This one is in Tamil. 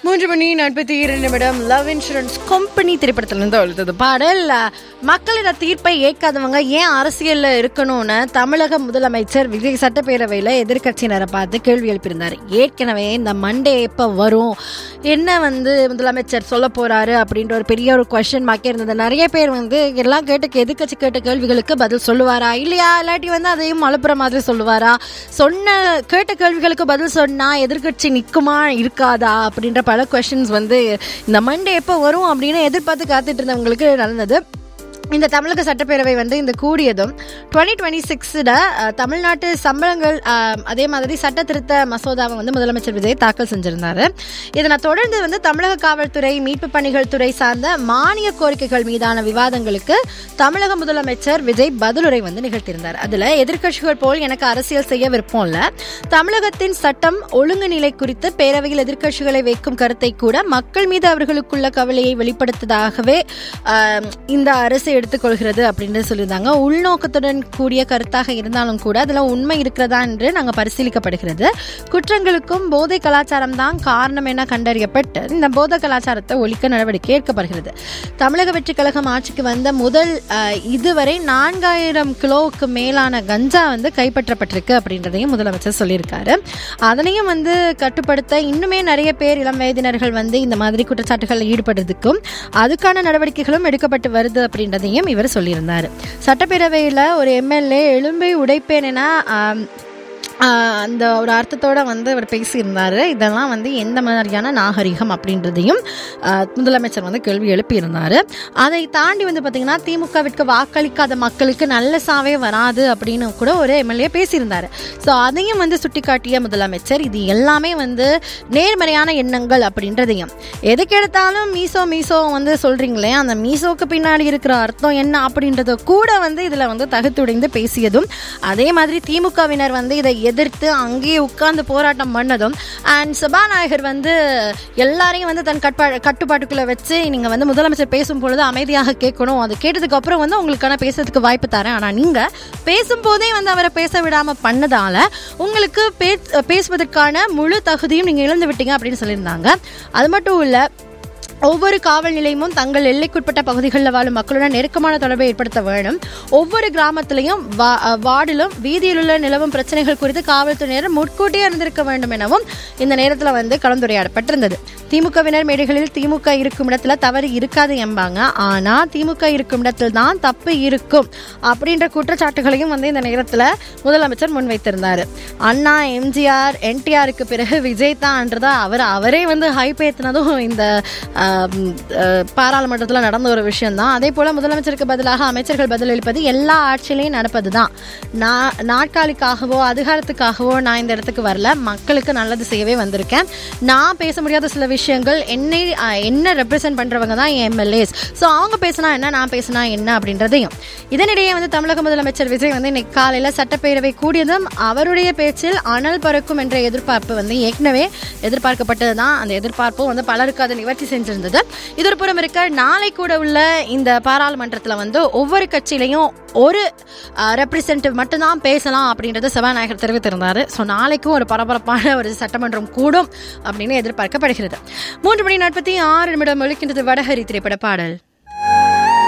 மூன்று மணி நாற்பத்தி இரண்டு நிமிடம் லவ் இன்சூரன்ஸ் கம்பெனி திரைப்படத்திலிருந்து அழுத்தது பாடல் மக்களிட தீர்ப்பை ஏற்காதவங்க ஏன் அரசியல்ல இருக்கணும்னு தமிழக முதலமைச்சர் விஜய் சட்டப்பேரவையில எதிர்க்கட்சியினரை பார்த்து கேள்வி எழுப்பியிருந்தார் ஏற்கனவே இந்த மண்டே எப்ப வரும் என்ன வந்து முதலமைச்சர் சொல்ல போறாரு அப்படின்ற ஒரு பெரிய ஒரு கொஸ்டின் மார்க்கே இருந்தது நிறைய பேர் வந்து எல்லாம் கேட்ட எதிர்க்கட்சி கேட்ட கேள்விகளுக்கு பதில் சொல்லுவாரா இல்லையா இல்லாட்டி வந்து அதையும் அழுப்புற மாதிரி சொல்லுவாரா சொன்ன கேட்ட கேள்விகளுக்கு பதில் சொன்னா எதிர்க்கட்சி நிக்குமா இருக்காதா அப்படின்ற பல கொஸ்டின்ஸ் வந்து இந்த மண்டே எப்போ வரும் அப்படின்னு எதிர்பார்த்து காத்துட்டு இருந்தவங்களுக்கு நடந்தது இந்த தமிழக சட்டப்பேரவை வந்து இந்த கூடியதும் டுவெண்ட்டி டுவெண்ட்டி சிக்ஸில் தமிழ்நாட்டு சம்பளங்கள் அஹ், அதே மாதிரி சட்ட திருத்த மசோதாவை வந்து முதலமைச்சர் விஜய் தாக்கல் செஞ்சிருந்தாரு இதனை தொடர்ந்து வந்து தமிழக காவல்துறை மீட்பு பணிகள் துறை சார்ந்த மானிய கோரிக்கைகள் மீதான விவாதங்களுக்கு தமிழக முதலமைச்சர் விஜய் பதிலுரை வந்து நிகழ்த்தியிருந்தார் அதுல எதிர்க்கட்சிகள் போல் எனக்கு அரசியல் செய்ய விருப்பம் இல்ல தமிழகத்தின் சட்டம் ஒழுங்கு நிலை குறித்து பேரவையில் எதிர்க்கட்சிகளை வைக்கும் கருத்தை கூட மக்கள் மீது அவர்களுக்குள்ள கவலையை வெளிப்படுத்ததாகவே ஆஹ், இந்த அரசு எடுத்துக்கொள்கிறது அப்படின்னு சொல்லியிருந்தாங்க உள்நோக்கத்துடன் கூடிய கருத்தாக இருந்தாலும் கூட அதுல உண்மை இருக்கிறதா என்று நாங்கள் பரிசீலிக்கப்படுகிறது குற்றங்களுக்கும் போதை கலாச்சாரம் தான் காரணம் என கண்டறியப்பட்டு இந்த போதை கலாச்சாரத்தை ஒழிக்க நடவடிக்கை எடுக்கப்படுகிறது தமிழக வெற்றி கழகம் ஆட்சிக்கு வந்த முதல் ஆஹ், இதுவரை நான்காயிரம் கிலோவுக்கு மேலான கஞ்சா வந்து கைப்பற்றப்பட்டிருக்கு அப்படின்றதையும் முதலமைச்சர் சொல்லியிருக்காரு அதனையும் வந்து கட்டுப்படுத்த இன்னுமே நிறைய பேர் இளம் வயதினர்கள் வந்து இந்த மாதிரி குற்றச்சாட்டுகளில் ஈடுபடுறதுக்கும் அதுக்கான நடவடிக்கைகளும் எடுக்கப்பட்டு வருது அப்படின்றதையும் இவர் சொல்லியிருந்தார் சட்டப்பேரவையில் ஒரு எம்எல்ஏ எலும்பை உடைப்பேன் என ஆம், ஆஹ் அந்த ஒரு அர்த்தத்தோட வந்து அவர் பேசியிருந்தாரு இதெல்லாம் வந்து எந்த மாதிரியான நாகரிகம் அப்படின்றதையும் ஆஹ் முதலமைச்சர் வந்து கேள்வி எழுப்பியிருந்தாரு அதை தாண்டி வந்து பார்த்தீங்கன்னா திமுகவிற்கு வாக்களிக்காத மக்களுக்கு நல்ல சாவே வராது அப்படின்னு கூட ஒரு எம்எல்ஏ பேசியிருந்தாரு ஸோ அதையும் வந்து சுட்டிக்காட்டிய முதலமைச்சர் இது எல்லாமே வந்து நேர்மறையான எண்ணங்கள் அப்படின்றதையும் எதுக்கு எடுத்தாலும் மீசோ மீசோ வந்து சொல்றீங்களே அந்த மீசோக்கு பின்னாடி இருக்கிற அர்த்தம் என்ன அப்படின்றத கூட வந்து இதுல வந்து தகுத்துடைந்து பேசியதும் அதே மாதிரி திமுகவினர் வந்து இதை எதிர்த்து அங்கேயே உட்கார்ந்து போராட்டம் பண்ணதும் அண்ட் சபாநாயகர் வந்து எல்லாரையும் வந்து தன் கட்பா கட்டுப்பாட்டுக்குள்ள வச்சு நீங்க வந்து முதலமைச்சர் பேசும் பொழுது அமைதியாக கேட்கணும் அது கேட்டதுக்கு அப்புறம் வந்து உங்களுக்கான பேசுறதுக்கு வாய்ப்பு தரேன் ஆனா நீங்க பேசும்போதே வந்து அவரை பேச விடாம பண்ணதால உங்களுக்கு பே- பேசுவதற்கான முழு தகுதியும் நீங்க இழந்து விட்டீங்க அப்படின்னு சொல்லியிருந்தாங்க அது மட்டும் இல்ல ஒவ்வொரு காவல் நிலையமும் தங்கள் எல்லைக்குட்பட்ட பகுதிகளில் வாழும் மக்களுடன் நெருக்கமான தொடர்பை ஏற்படுத்த வேணும் ஒவ்வொரு கிராமத்திலையும் வா- வார்டிலும் வீதியில் உள்ள நிலவும் பிரச்சனைகள் குறித்து காவல்துறையினர் முன்கூட்டியே அறிந்திருக்க வேண்டும் எனவும் இந்த நேரத்தில் வந்து கலந்துரையாடப்பட்டிருந்தது திமுகவினர் மேடைகளில் திமுக இருக்கும் இடத்துல தவறு இருக்காது என்பாங்க ஆனா திமுக இருக்கும் இடத்தில் தான் தப்பு இருக்கும் அப்படின்ற குற்றச்சாட்டுகளையும் வந்து இந்த நேரத்தில் முதலமைச்சர் முன்வைத்திருந்தார் அண்ணா எம்ஜிஆர் என்டிஆருக்கு பிறகு விஜய் தான்றதா அவர் அவரே வந்து ஹைப் ஏற்றினதும் இந்த பாராளுமன்றத்தில் நடந்த ஒரு விஷயம் தான் அதே போல முதலமைச்சருக்கு பதிலாக அமைச்சர்கள் பதிலளிப்பது எல்லா ஆட்சியிலையும் நடப்பது தான் நான் நாட்காலிக்காகவோ அதிகாரத்துக்காகவோ நான் இந்த இடத்துக்கு வரல மக்களுக்கு நல்லது செய்யவே வந்திருக்கேன் நான் பேச முடியாத சில விஷயங்கள் என்னை அஹ், என்ன ரெப்ரசென்ட் பண்றவங்க தான் என் எம்எல்ஏஸ் ஸோ அவங்க பேசினா என்ன நான் பேசினா என்ன அப்படின்றதையும் இதனிடையே வந்து தமிழக முதலமைச்சர் விஜய் வந்து இன்னைக்கு காலையில் சட்டப்பேரவை கூடியதும் அவருடைய பேச்சில் அனல் பறக்கும் என்ற எதிர்பார்ப்பு வந்து ஏற்கனவே எதிர்பார்க்கப்பட்டது தான் அந்த எதிர்பார்ப்பும் வந்து பலருக்கு அதை நிவர்த்தி செஞ்சிருந்தது இது ஒரு புறம் இருக்க நாளை கூட உள்ள இந்த பாராளுமன்றத்தில் வந்து ஒவ்வொரு கட்சியிலையும் ஒரு ரெப்ரசன்டேட்டிவ் மட்டும்தான் பேசலாம் அப்படின்றத சபாநாயகர் தெரிவித்திருந்தார் ஸோ நாளைக்கும் ஒரு பரபரப்பான ஒரு சட்டமன்றம் கூடும் அப்படின்னு எதிர்பார்க்கப்படுகிறது மூன்று மணி நாற்பத்தி ஆறு நிமிடம் ஒழிக்கின்றது வடஹரி திரைப்பட பாடல்